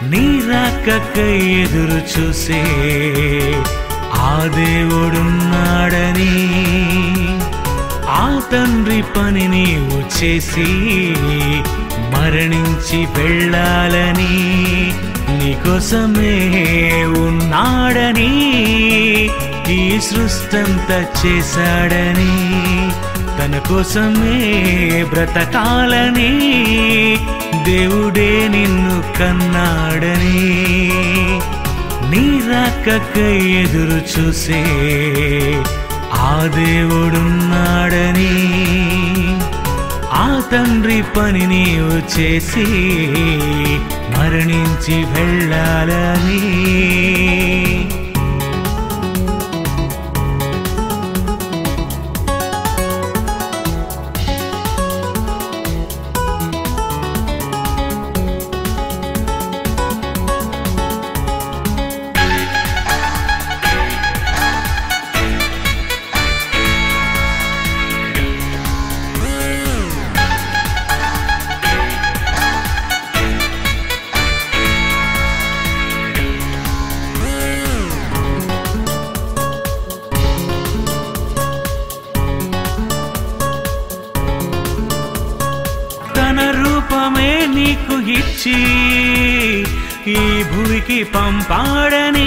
నీ రాకకై ఎదురు చూసే ఆ దేవుడున్నాడని ఆ తండ్రి పని నీవు చేసి మరణించి వెళ్ళాలని నీకోసమే ఉన్నాడని ఈ సృష్టంతా చేశాడని తన కోసమే బ్రతకాలని దేవుడే నిన్ను కన్నాడని నీ రాకకై ఎదురు చూసే ఆ దేవుడున్నాడని ఆ తండ్రి పని నీవు చేసి మరణించి వెళ్ళాలని తన రూపమే నీకు ఇచ్చి ఈ భూమికి పంపాడని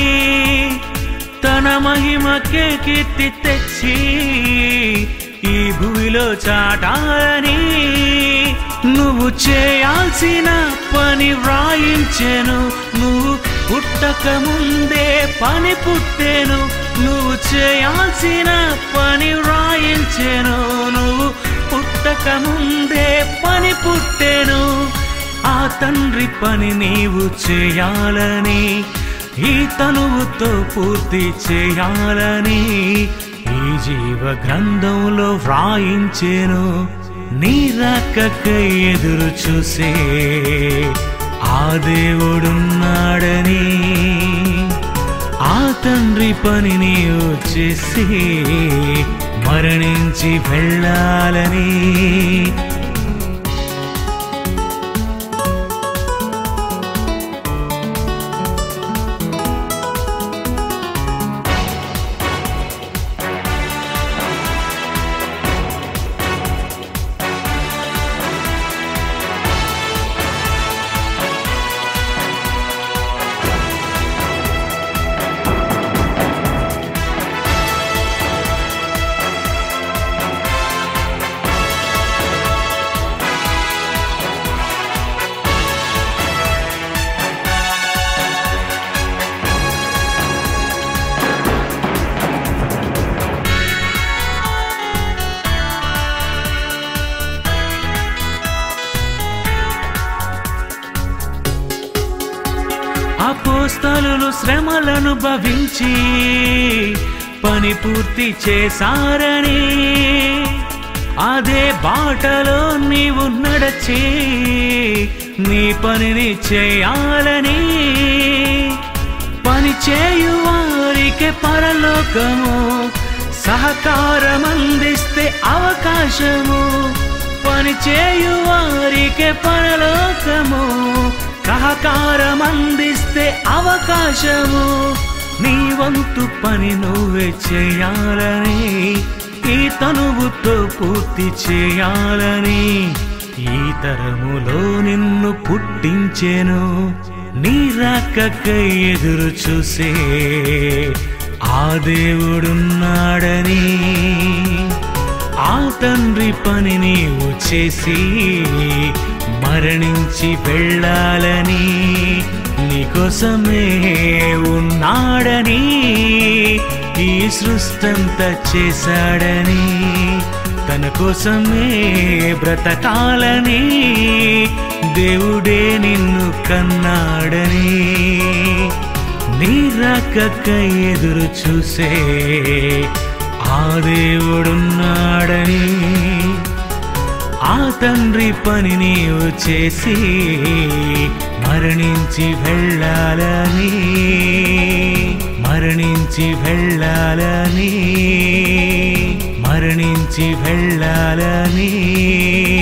తన మహిమకే కీర్తి తెచ్చి ఈ భూమిలో చాటాలని నువ్వు చేయాల్సిన పని వ్రాయించెను నువ్వు పుట్టక ముందే పని పుట్టెను నువ్వు చేయాల్సిన పని వ్రాయించెను నువ్వు పుట్టక ముందే పని పుట్టెను ఆ తండ్రి పని నీవు చేయాలని ఈ తనువుతో పూర్తి చేయాలని ఈ జీవ గ్రంథంలో వ్రాయించెను నీ రాకకై ఎదురు చూసే ఆ దేవుడున్నాడని ఆ తండ్రి పని నీవు చేసి మరణించి వెళ్ళాలని అపోస్తలులు శ్రమలను భవించి పని పూర్తి చేశారని అదే బాటలో నీవు నడచి నీ పనిని చేయాలని పని చేయు వారికి పరలోకము సహకారం అందిస్తే అవకాశము పని చేయు వారికి పరలోకము సహకారం అందిస్తే అవకాశము నీ వంతు పని నువ్వే చేయాలని ఈ తనువుతో పూర్తి చేయాలని ఈ తరములో నిన్ను పుట్టించెను నీ రాకకై ఎదురు చూసే ఆ దేవుడున్నాడని ఆ తండ్రి పని నీవు చేసి మరణించి వెళ్ళాలని నీకోసమే ఉన్నాడని ఈ సృష్టంతా చేశాడని తన కోసమే బ్రతకాలని దేవుడే నిన్ను కన్నాడని నీ రాకకై ఎదురు చూసే ఆ దేవుడున్నాడని ఆ తండ్రి పని నీవు చేసి మరణించి వెళ్ళాలని మరణించి వెళ్ళాలని మరణించి వెళ్ళాలని